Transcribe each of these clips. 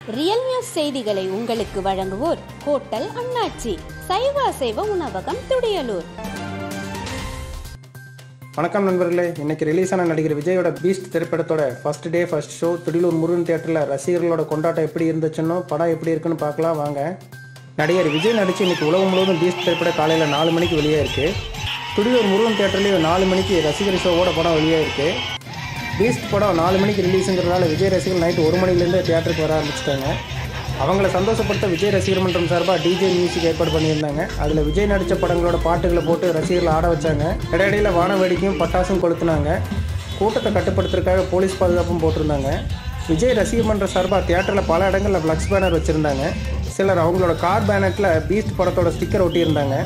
real news செய்திகளை உங்களுக்கு வழங்குவோர் ஹோட்டல் அண்ணாச்சி சைவ அசைவ உணவகம் துடியலூர் வணக்கம் நண்பர்களே இன்னைக்கு ரிலீஸ் ஆன நடிகர் விஜயோட பீஸ்ட் திரைப்படத்தோட ஃபர்ஸ்ட் டே ஃபர்ஸ்ட் ஷோ துடிலூர் முருகன் தியேட்டரில் ரசிகர்களோட கொண்டாட்டம் எப்படி இருந்துச்சுன்னு படம் எப்படி இருக்குன்னு பார்க்கலாம் வாங்க நடிகர் விஜய் நடிச்சு இன்னைக்கு உலகம் முழுவதும் பீஸ்ட் திரைப்படம் காலையில் நாலு மணிக்கு வெளியே இருக்கு துடிலூர் முருகன் தியேட்டர்லேயும் நாலு மணிக்கு ரசிகர் ஷோவோட படம் வெளியே இருக்கு பீஸ்ட் படம் நாலு மணிக்கு ரிலீஸுங்கிறதால விஜய் ரசிகர்கள் நைட்டு ஒரு மணிலேருந்து தியேட்டருக்கு வர ஆரம்பிச்சிட்டாங்க அவங்கள சந்தோஷப்படுத்த விஜய் ரசிகர் மன்றம் சார்பாக டிஜே மியூசிக் ஏற்பாடு பண்ணியிருந்தாங்க அதில் விஜய் நடித்த படங்களோட பாட்டுகளை போட்டு ரசிகர்கள் ஆட வச்சாங்க இடையிடையில் வான வேடிக்கையும் பட்டாசும் கொளுத்துனாங்க கூட்டத்தை கட்டுப்படுத்துறதுக்காக போலீஸ் பாதுகாப்பும் போட்டிருந்தாங்க விஜய் ரசிகர் மன்ற சார்பாக தியேட்டரில் பல இடங்களில் ஃப்ளக்ஸ் பேனர் வச்சுருந்தாங்க சிலர் அவங்களோட கார் பேனட்டில் பீஸ்ட் படத்தோட ஸ்டிக்கர் ஒட்டியிருந்தாங்க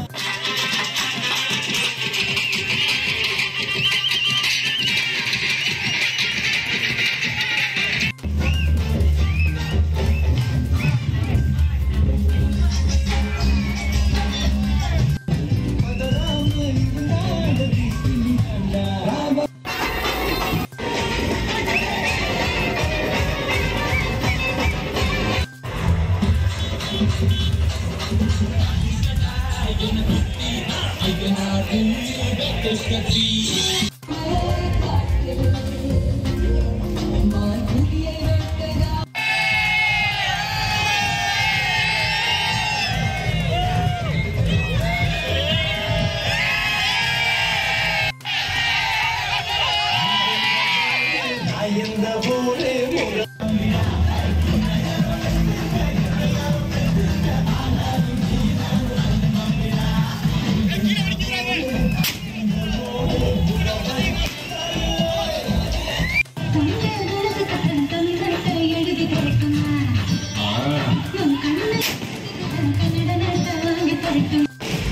தமிழர்களுக்கு தன் தமிழத்தை எழுதி கொடுக்குமா உன் கண்ணை தன் கன்னட நாட்டை வாங்கி தரட்டும்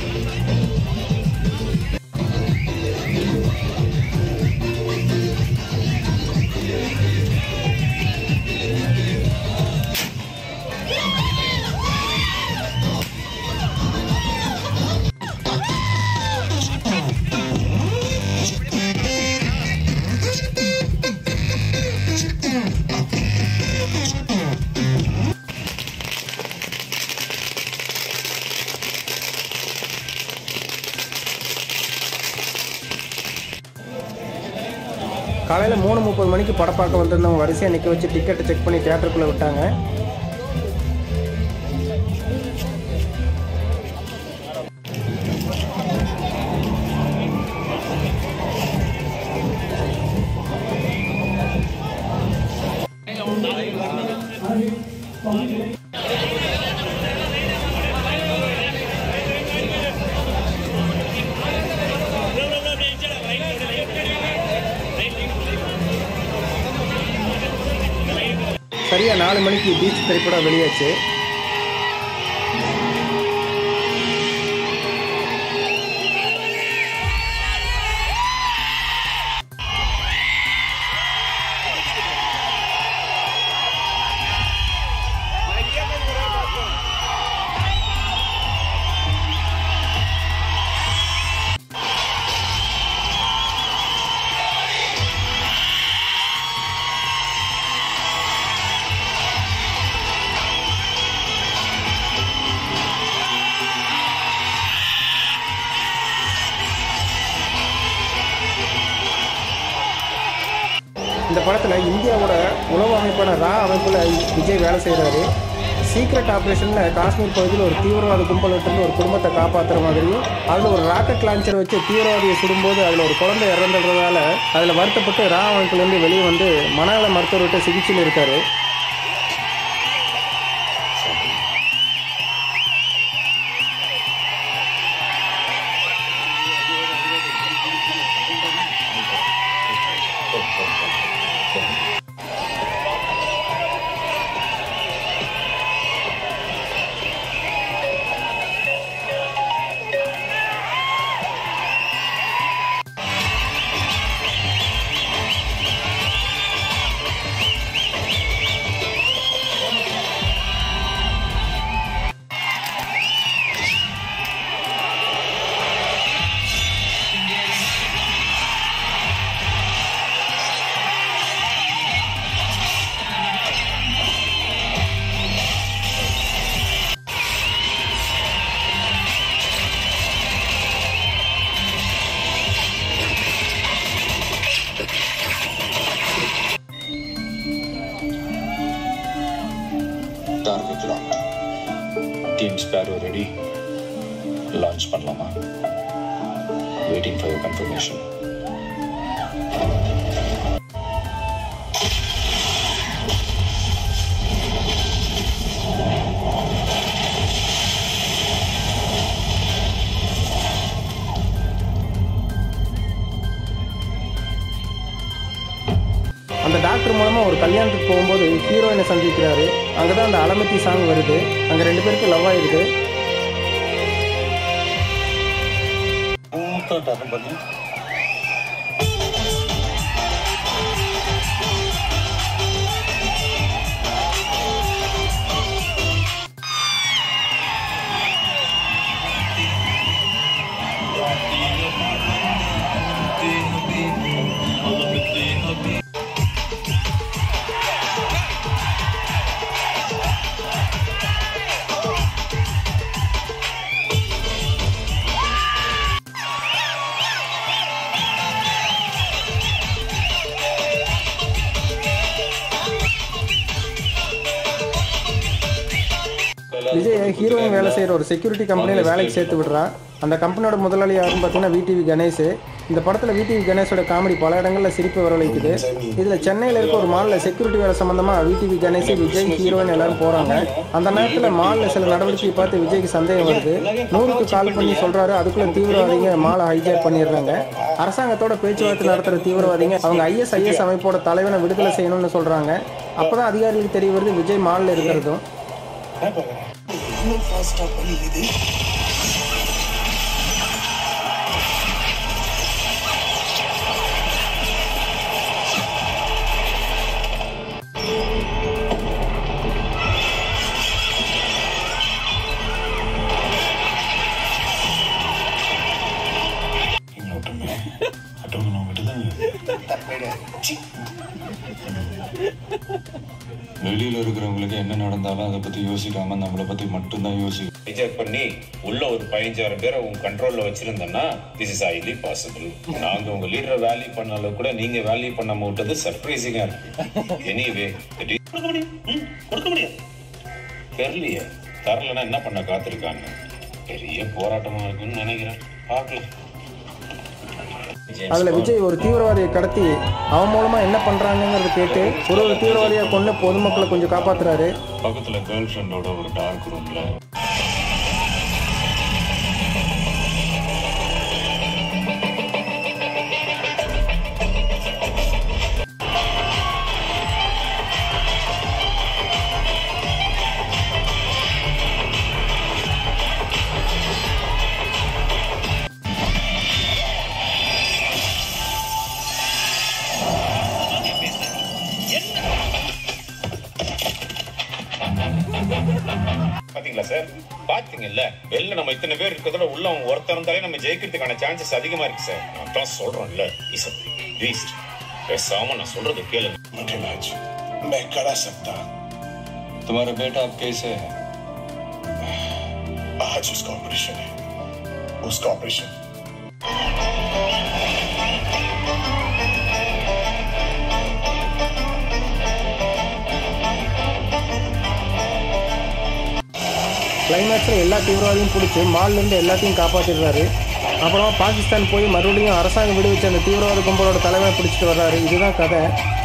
காலையில் மூணு முப்பது மணிக்கு படம் பார்க்க வந்திருந்தவங்க வரிசையாக நிற்க வச்சு டிக்கெட்டை செக் பண்ணி தியேட்டருக்குள்ளே விட்டாங்க சரியாக நாலு மணிக்கு பீச் திரைப்படம் வெளியாச்சு இந்த படத்தில் இந்தியாவோட உளவு அமைப்பான ரா அமைப்பில் விஜய் வேலை செய்கிறாரு சீக்ரெட் ஆப்ரேஷனில் காஷ்மீர் பகுதியில் ஒரு தீவிரவாத கும்பலிட்டிருந்து ஒரு குடும்பத்தை காப்பாற்றுற மாதிரியும் அதில் ஒரு ராக்கெட் லான்ச்சர் வச்சு தீவிரவாதியை சுடும்போது அதில் ஒரு குழந்தை இறந்துடுறதால அதில் வருத்தப்பட்டு ரா அமைப்புலேருந்து வெளியே வந்து மனநல மருத்துவர்கிட்ட சிகிச்சையில் இருக்காரு target lock team Sparrow ready launch பண்ணலாமா வெயிட்டிங் ஃபார் யூர் கன்ஃபர்மேஷன் அந்த டாக்டர் மூலமா ஒரு கல்யாணத்துக்கு போகும்போது ஹீரோயினை சந்திக்கிறாரு அங்கதான் அந்த அலமத்தி சாங் வருது அங்க ரெண்டு பேருக்கு லவ் ஆயிடுது விஜய் ஹீரோயின் வேலை செய்கிற ஒரு செக்யூரிட்டி கம்பெனியில் வேலைக்கு சேர்த்து விடுறா அந்த கம்பெனியோட முதலாளி யாருன்னு பார்த்தீங்கன்னா விடிவி கணேஷ் இந்த படத்தில் விடிவி கணேஷோட காமெடி பல இடங்களில் சிரிப்பு வரவழைக்குது இதில் சென்னையில் இருக்க ஒரு மாலில் செக்யூரிட்டி வேலை சம்மந்தமாக விடிவி கணேஷ் விஜய் ஹீரோயின் எல்லாரும் போகிறாங்க அந்த நேரத்தில் மாலில் சில நடவடிக்கை பார்த்து விஜய்க்கு சந்தேகம் வருது நூறுக்கு கால் பண்ணி சொல்கிறாரு அதுக்குள்ளே தீவிரவாதிங்க மாலை ஹைஜாக் பண்ணிடுறாங்க அரசாங்கத்தோட பேச்சுவார்த்தை நடத்துகிற தீவிரவாதிங்க அவங்க ஐஎஸ்ஐஎஸ் அமைப்போட தலைவனை விடுதலை செய்யணும்னு சொல்கிறாங்க அப்போ தான் அதிகாரிகளுக்கு தெரிய வருது விஜய் மாலில் இருக்கிறதும் இன்னொட்டுமே அட்டவங்க வெளியில இருக்கிறவங்களுக்கு என்ன நடந்தாலும் அதை பத்தி யோசிக்காம நம்மளை பத்தி மட்டும்தான் யோசிக்கும் ஹைஜாக் பண்ணி உள்ள ஒரு பதினஞ்சாயிரம் பேரை உங்க கண்ட்ரோல்ல வச்சிருந்தேன்னா திஸ் இஸ் ஹைலி பாசிபிள் நாங்க உங்க லீடரை வேல்யூ பண்ண அளவு கூட நீங்க வேல்யூ பண்ண விட்டது சர்ப்ரைசிங்கா இருக்கு எனிவே கொடுக்க முடியும் ம், கொடுக்க முடியும் தெரியலையே தரலன்னா என்ன பண்ண காத்திருக்காங்க பெரிய போராட்டமா இருக்குன்னு நினைக்கிறேன் பார்க்கலாம் அதில் விஜய் ஒரு தீவிரவாதியை கடத்தி அவன் மூலமாக என்ன பண்ணுறாங்கங்கிறத கேட்டு ஒரு ஒரு தீவிரவாதியை கொண்டு பொதுமக்களை கொஞ்சம் காப்பாத்துறாரு பக்கத்துல கேர்ள் ஃப்ரெண்டோட ஒரு டார்க் ரூம்ல பாத்தீங்களா சார் பாத்தீங்கல்ல வெளில நம்ம இத்தனை பேர் இருக்கிறதோட உள்ள அவங்க ஒருத்தர் இருந்தாலே நம்ம ஜெயிக்கிறதுக்கான சான்சஸ் அதிகமா இருக்கு சார் நான் தான் சொல்றேன்ல இஸ் பீஸ்ட் பேசாம நான் சொல்றது கேளுங்க राज मैं करा सकता तुम्हारा बेटा अब कैसे है आज उसका ऑपरेशन है उसका ऑपरेशन கிளைமேக்ஸில் எல்லா தீவிரவாதியும் பிடிச்சி மால்லேருந்து எல்லாத்தையும் காப்பாற்றிடுறாரு அப்புறமா பாகிஸ்தான் போய் மறுபடியும் அரசாங்கம் விடுவிச்ச அந்த தீவிரவாத கும்பலோட தலைவனை பிடிச்சிட்டு வர்றாரு இதுதான் கதை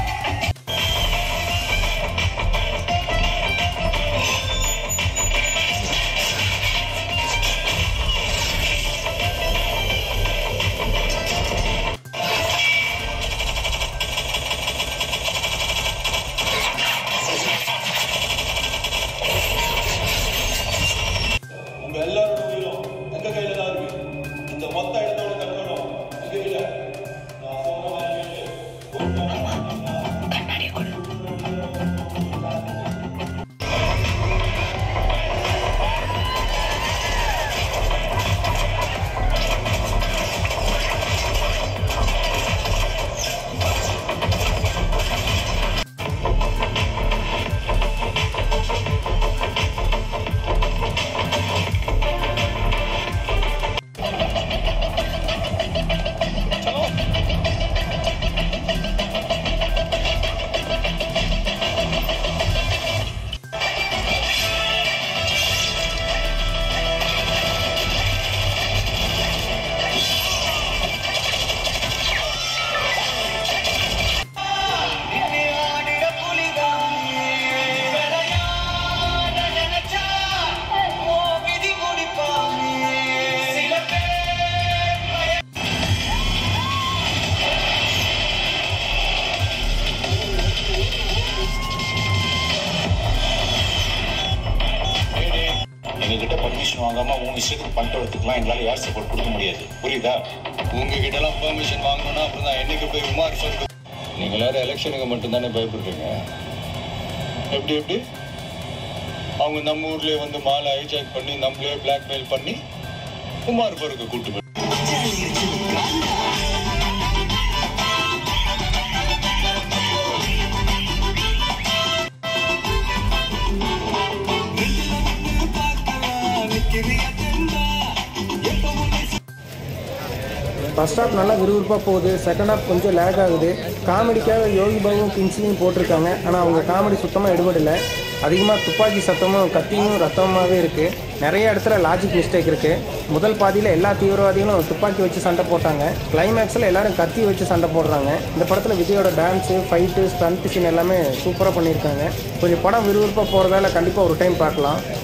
உங்க எல்லாரோட உயிரும் எங்க கையில தான் இருக்கு இந்த மொத்த இடத்தோட கண்ட்ரோலும் எங்க கையில நான் சொன்ன மாதிரி கேட்டு பர்மிஷன் வாங்காம உன் இஷ்டத்துக்கு பண்ணிட்டு வரதுக்குலாம் எங்களால யார் சப்போர்ட் கொடுக்க முடியாது புரியுதா உங்ககிட்ட எல்லாம் பெர்மிஷன் வாங்கணும்னா அப்புறம் தான் என்னைக்கு போய் உமார் சொல்றது நீங்க எல்லாரும் எலெக்ஷனுக்கு மட்டும்தானே பயப்படுறீங்க எப்படி எப்படி அவங்க நம்ம ஊர்லயே வந்து மாலை ஹைஜாக் பண்ணி நம்மளே பிளாக்மெயில் பண்ணி உமார் பருக்கு கூட்டு போய் ஃபர்ஸ்ட் ஹாஃப் நல்லா விறுவிறுப்பாக போகுது செகண்ட் ஹாஃப் கொஞ்சம் லேக் ஆகுது காமெடிக்காக யோகி பாபுவும் கிங்ஸ்லியும் போட்டிருக்காங்க ஆனால் அவங்க காமெடி சுத்தமாக எடுபடல அதிகமாக துப்பாக்கி சத்தமும் கத்தியும் ரத்தமாகவே இருக்குது நிறைய இடத்துல லாஜிக் மிஸ்டேக் இருக்குது முதல் பாதியில் எல்லா தீவிரவாதிகளும் துப்பாக்கி வச்சு சண்டை போட்டாங்க கிளைமேக்ஸில் எல்லாரும் கத்தி வச்சு சண்டை போடுறாங்க இந்த படத்தில் விஜயோட டான்ஸு ஃபைட்டு ஸ்டண்ட் சீன் எல்லாமே சூப்பராக பண்ணியிருக்காங்க கொஞ்சம் படம் விறுவிறுப்பாக போகிறதால கண்டிப்பாக ஒரு டைம் பார்க்கலாம்